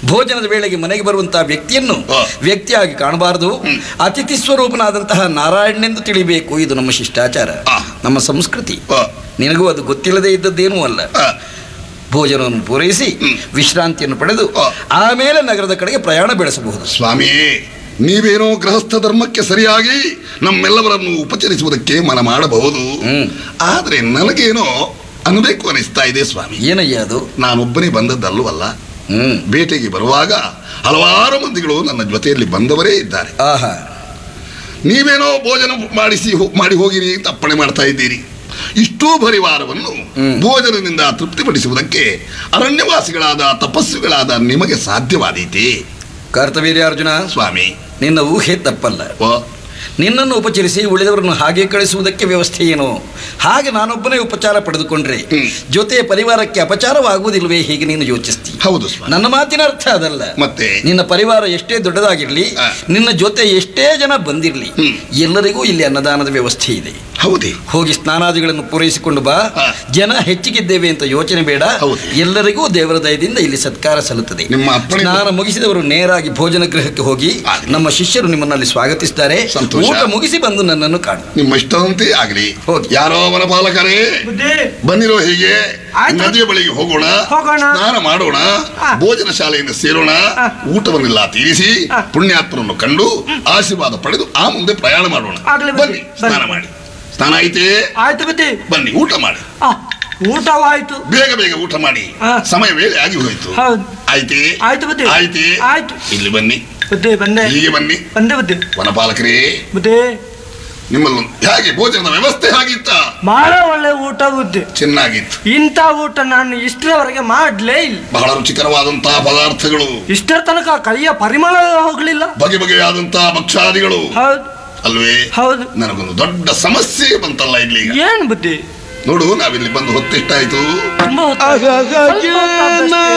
ಭೋಜನದ ವೇಳೆಗೆ ಮನೆಗೆ ಬರುವಂತಹ ವ್ಯಕ್ತಿಯನ್ನು ಹ. ವ್ಯಕ್ತಿಯಾಗಿ ಕಾಣಬಾರದು ಅತಿಥಿ ಸ್ವರೂಪನಾದಂತಹ ನಾರಾಯಣನೆಂದು ತಿಳಿಬೇಕು ಇದು ನಮ್ಮ ಶಿಷ್ಟಾಚಾರ ಆ. ನಮ್ಮ ಸಂಸ್ಕೃತಿ ಆ, ನಿನಗೂ ಅದು ಗೊತ್ತಿಲ್ಲದೆ ಇದ್ದದ್ದೇನೂ ಅಲ್ಲ ಆ, ಭೋಜನವನ್ನು ಪೂರೈಸಿ ಹ್ಮ್. ವಿಶ್ರಾಂತಿಯನ್ನು ಪಡೆದು ಆ. ಆಮೇಲೆ ನಗರದ ಕಡೆಗೆ ಪ್ರಯಾಣ ಬೆಳೆಸಬಹುದು ಸ್ವಾಮಿಯೇ ನೀವೇನೋ ಗೃಹಸ್ಥ ಧರ್ಮಕ್ಕೆ ಸರಿಯಾಗಿ ನಮ್ಮೆಲ್ಲವರನ್ನು ಉಪಚರಿಸುವುದಕ್ಕೆ ಮನ ಮಾಡಬಹುದು ಹ್ಮ್. ಆದ್ರೆ ನನಗೇನೋ ಅನ್ಬೇಕು ಅನಿಸ್ತಾ ಇದೆ ಸ್ವಾಮಿ ಏನಯ್ಯ ಅದು ನಾನೊಬ್ಬನೇ ಬಂದದ್ದಲ್ಲವಲ್ಲ ಹ್ಮ್ ಬೇಟೆಗೆ ಬರುವಾಗ ಹಲವಾರು ಮಂದಿಗಳು ನನ್ನ ಜೊತೆಯಲ್ಲಿ ಬಂದವರೇ ಇದ್ದಾರೆ ಆಹಾ ನೀವೇನೋ ಭೋಜನ ಮಾಡಿಸಿ ಹೋ- ಮಾಡಿ ಹೋಗಿರಿ ಅಂತ ಅಪ್ಪಣೆ ಮಾಡ್ತಾ ಇದ್ದೀರಿ ಇಷ್ಟೂ ಪರಿವಾರವನ್ನು ಹ್ಮ್. ಭೋಜನದಿಂದ ತೃಪ್ತಿಪಡಿಸುವುದಕ್ಕೆ ಅರಣ್ಯವಾಸಿಗಳಾದ ತಪಸ್ಸುಗಳಾದ ನಿಮಗೆ ಸಾಧ್ಯವಾದೀತೆ ಕರ್ತವೀರ್ಯಾರ್ಜುನ ಸ್ವಾಮಿ ನಿನ್ನ ಊಹೆ ತಪ್ಪಲ್ಲ ವ ನಿನ್ನನ್ನು ಉಪಚರಿಸಿ ಉಳಿದವರನ್ನು ಹಾಗೆ ಕಳಿಸುವುದಕ್ಕೆ ವ್ಯವಸ್ಥೆ ಏನು ಹಾಗೆ ನಾನೊಬ್ಬನೇ ಉಪಚಾರ ಪಡೆದುಕೊಂಡ್ರೆ ಹ್ಮ್. ಜೊತೆ ಪರಿವಾರಕ್ಕೆ ಅಪಚಾರವಾಗುವುದಿಲ್ವೇ ಹೀಗೆ ನೀನು ಯೋಚಿಸ್ತಿ ಹೌದು ಸ್ವಾಮಿ ನನ್ನ ಮಾತಿನ ಅರ್ಥ ಅದಲ್ಲ ಮತ್ತೆ ನಿನ್ನ ಪರಿವಾರ ಎಷ್ಟೇ ದೊಡ್ಡದಾಗಿರ್ಲಿ ಆ. ನಿನ್ನ ಜೊತೆ ಎಷ್ಟೇ ಜನ ಬಂದಿರಲಿ ಹ್ಮ್. ಎಲ್ಲರಿಗೂ ಇಲ್ಲಿ ಅನ್ನದಾನದ ವ್ಯವಸ್ಥೆ ಇದೆ ಹೌದೇ ಹೋಗಿ ಸ್ನಾನಾದಿಗಳನ್ನು ಪೂರೈಸಿಕೊಂಡು ಬಾ ಆ. ಜನ ಹೆಚ್ಚಿಗಿದ್ದೇವೆ ಅಂತ ಯೋಚನೆ ಬೇಡ ಹೌದು. ಎಲ್ಲರಿಗೂ ದೇವರ ದಯದಿಂದ ಇಲ್ಲಿ ಸತ್ಕಾರ ಸಲ್ಲುತ್ತದೆ ನಿಮ್ಮ ಅಪ್ಪಣೆ- ಸ್ನಾನ ಮುಗಿಸಿದವರು ನೇರಾಗಿ ಭೋಜನ ಗೃಹಕ್ಕೆ ಹೋಗಿ ಆಗಲಿ. ನಮ್ಮ ಶಿಷ್ಯರು ನಿಮ್ಮನ್ನಲ್ಲಿ ಸ್ವಾಗತಿಸ್ತಾರೆ ಸಂತೋಷ. ಊಟ ಮುಗಿಸಿ ಬಂದು ನನ್ನನ್ನು ಕಾಣು ನಿಮ್ಮ ಇಷ್ಟದಂತೆ ಆಗಲಿ ಹೋಗಿ. ಯಾರೋ ವನಪಾಲಕರೇ ಬುದ್ಧಿ ಬನ್ನಿರೋ ಹೀಗೆ ಆಯ್ತು. ನದಿಯ ಬಳಿಗೆ ಹೋಗೋಣ ಹೋಗೋಣ. ಸ್ನಾನ ಮಾಡೋಣ ಆ. ಭೋಜನ ಶಾಲೆಯಿಂದ ಸೇರೋಣ ಆ. ಊಟವನ್ನೆಲ್ಲ ತೀರಿಸಿ ಆ. ಪುಣ್ಯಾತ್ಮರನ್ನು ಕಂಡು ಆಶೀರ್ವಾದ ಪಡೆದು ಆ ಮುಂದೆ ಪ್ರಯಾಣ ಮಾಡೋಣ ಆಗ್ಲಿ ಬನ್ನಿ. ಬನ್ನಿ ಸ್ನಾನ ಮಾಡಿ ಸ್ನಾನ ಐತೆ ಆಯ್ತು ಬುದ್ಧಿ ಬನ್ನಿ ಊಟ ಮಾಡಿ ಆ, ಊಟವಾಯ್ತು ಬೇಗ ಬೇಗ ಊಟ ಮಾಡಿ ಆ. ಸಮಯ ವೇಳೆ ಆಗಿ ಹೋಯ್ತು ಹೌದು ಆಯ್ತೆ ಆಯ್ತು ಬುದ್ಧಿ ಆಯ್ತೆ ಆಯ್ತು ಇಲ್ಲಿ ಬನ್ನಿ ಬುದ್ಧಿ ಬಂದೆ ಹೀಗೆ ಬನ್ನಿ ಬಂದೆ ಬುದ್ಧಿ ವನಪಾಲಕರೇ ಬುದ್ಧಿ ನಿಮ್ಮಲ್ಲೊಂದು ಹೇಗೆ ಭೋಜನದ ವ್ಯವಸ್ಥೆ ಹಾಗಿತ್ತ ಬಹಳ ಒಳ್ಳೆ ಊಟ ಬುದ್ಧಿ ಚೆನ್ನಾಗಿತ್ತು ಇಂಥ ಊಟ ನಾನು ಇಷ್ಟರವರೆಗೆ ಮಾಡಲೇ ಇಲ್ಲ ಬಹಳ ರುಚಿಕರವಾದಂತಹ ಪದಾರ್ಥಗಳು ಇಷ್ಟರ ತನಕ ಕೈಯ ಪರಿಮಳ ಹೋಗ್ಲಿಲ್ಲ ಬಗೆ ಬಗೆಯಾದಂತಹ ಭಕ್ಷಾದಿಗಳು ಹೌದು ಅಲ್ವೇ ಹೌದು ನನಗೊಂದು ದೊಡ್ಡ ಸಮಸ್ಯೆ ಬಂತಲ್ಲ ಇಲ್ಲಿ ಈಗ ಏನ್ ಬುದ್ಧಿ ನೋಡು ನಾವಿಲ್ಲಿ ಬಂದು ಹೊತ್ತೆಷ್ಟಾಯ್ತು ತುಂಬಾ ಹೊತ್ತು- ಸ್ವಲ್ಪ ಹೊತ್ತಾದಷ್ಟೇ.